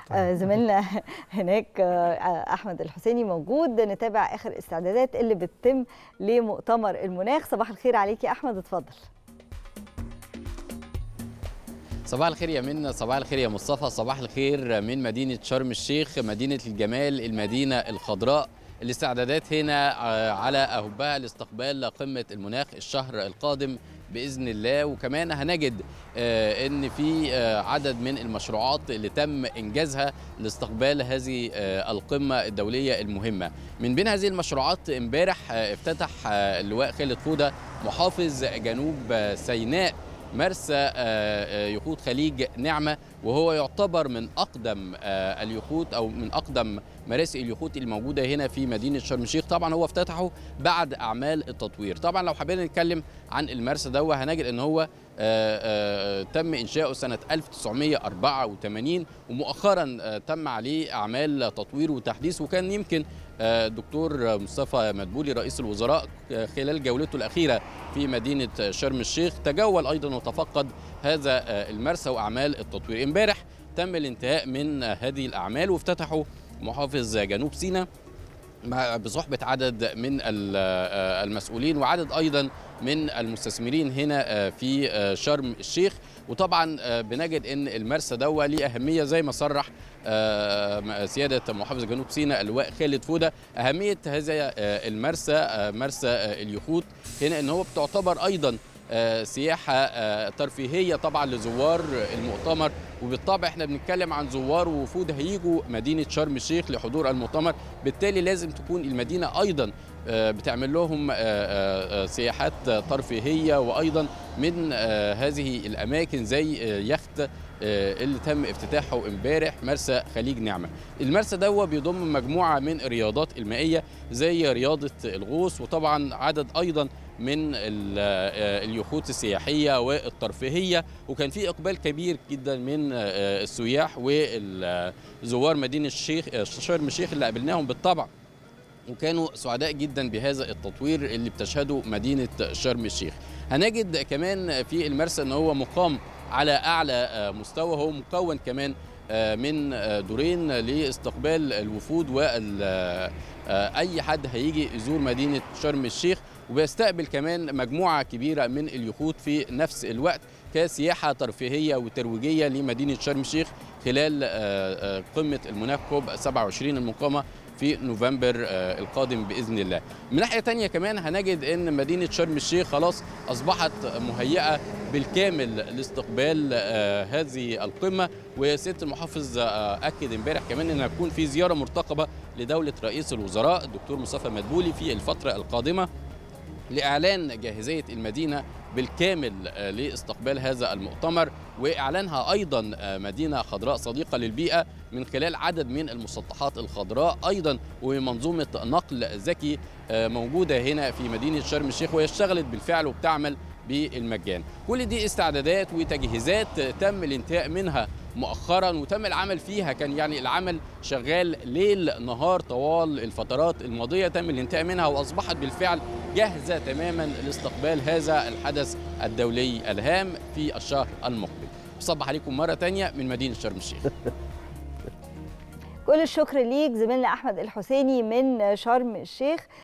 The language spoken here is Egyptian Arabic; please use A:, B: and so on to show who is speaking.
A: آه، زميلنا هناك آه، احمد الحسيني موجود نتابع اخر الاستعدادات اللي بتتم لمؤتمر المناخ صباح الخير عليك يا احمد اتفضل
B: صباح الخير يا منى صباح الخير يا مصطفى صباح الخير من مدينة شرم الشيخ مدينة الجمال المدينة الخضراء الاستعدادات هنا على أهبها لاستقبال قمة المناخ الشهر القادم بإذن الله وكمان هنجد أن في عدد من المشروعات اللي تم إنجازها لاستقبال هذه القمة الدولية المهمة من بين هذه المشروعات امبارح افتتح اللواء خالد فودة محافظ جنوب سيناء مرسى يخوت خليج نعمة وهو يعتبر من أقدم اليخوت أو من أقدم مراسي اليخوت الموجودة هنا في مدينة شرم الشيخ طبعا هو افتتحه بعد أعمال التطوير طبعا لو حبينا نتكلم عن المرسى ده هنجد أن هو تم إنشاؤه سنة 1984 ومؤخرا تم عليه أعمال تطوير وتحديث وكان يمكن الدكتور مصطفى مدبولي رئيس الوزراء خلال جولته الأخيرة في مدينة شرم الشيخ تجول أيضا وتفقد هذا المرسى وأعمال التطوير امبارح تم الانتهاء من هذه الأعمال وافتتحوا محافظ جنوب سيناء بصحبة عدد من المسؤولين وعدد أيضا من المستثمرين هنا في شرم الشيخ وطبعا بنجد ان المرسى دوا ليه اهميه زي ما صرح سياده محافظ جنوب سيناء اللواء خالد فوده اهميه هذا المرسى مرسى اليخوت هنا ان هو بتعتبر ايضا سياحه ترفيهيه طبعا لزوار المؤتمر وبالطبع احنا بنتكلم عن زوار ووفود هيجوا مدينه شرم الشيخ لحضور المؤتمر بالتالي لازم تكون المدينه ايضا بتعمل لهم سياحات ترفيهيه وايضا من هذه الاماكن زي يخت اللي تم افتتاحه امبارح مرسى خليج نعمه. المرسى ده بيضم مجموعه من الرياضات المائيه زي رياضه الغوص وطبعا عدد ايضا من اليخوت السياحيه والترفيهيه وكان في اقبال كبير جدا من السياح وزوار مدينه الشيخ شرم الشيخ اللي قابلناهم بالطبع وكانوا سعداء جدا بهذا التطوير اللي بتشهده مدينه شرم الشيخ. هنجد كمان في المرسى ان هو مقام على اعلى مستوى هو مكون كمان من دورين لاستقبال الوفود واي حد هيجي يزور مدينه شرم الشيخ وبيستقبل كمان مجموعه كبيره من اليخوت في نفس الوقت كسياحه ترفيهيه وترويجيه لمدينه شرم الشيخ خلال قمه المناخ كوب 27 المقامه في نوفمبر القادم باذن الله. من ناحيه ثانيه كمان هنجد ان مدينه شرم الشيخ خلاص اصبحت مهيئه بالكامل لاستقبال هذه القمه وسياده المحافظ اكد امبارح كمان ان هتكون في زياره مرتقبه لدوله رئيس الوزراء الدكتور مصطفى مدبولي في الفتره القادمه لاعلان جاهزيه المدينه بالكامل لاستقبال هذا المؤتمر واعلانها ايضا مدينه خضراء صديقه للبيئه من خلال عدد من المسطحات الخضراء ايضا ومنظومه نقل ذكي موجوده هنا في مدينه شرم الشيخ وهي اشتغلت بالفعل وبتعمل بالمجان كل دي استعدادات وتجهيزات تم الانتهاء منها مؤخرا وتم العمل فيها كان يعني العمل شغال ليل نهار طوال الفترات الماضيه تم الانتهاء منها واصبحت بالفعل جاهزه تماما لاستقبال هذا الحدث الدولي الهام في الشهر المقبل بصبح عليكم مره ثانيه من مدينه شرم الشيخ
A: كل الشكر ليك زميلنا احمد الحسيني من شرم الشيخ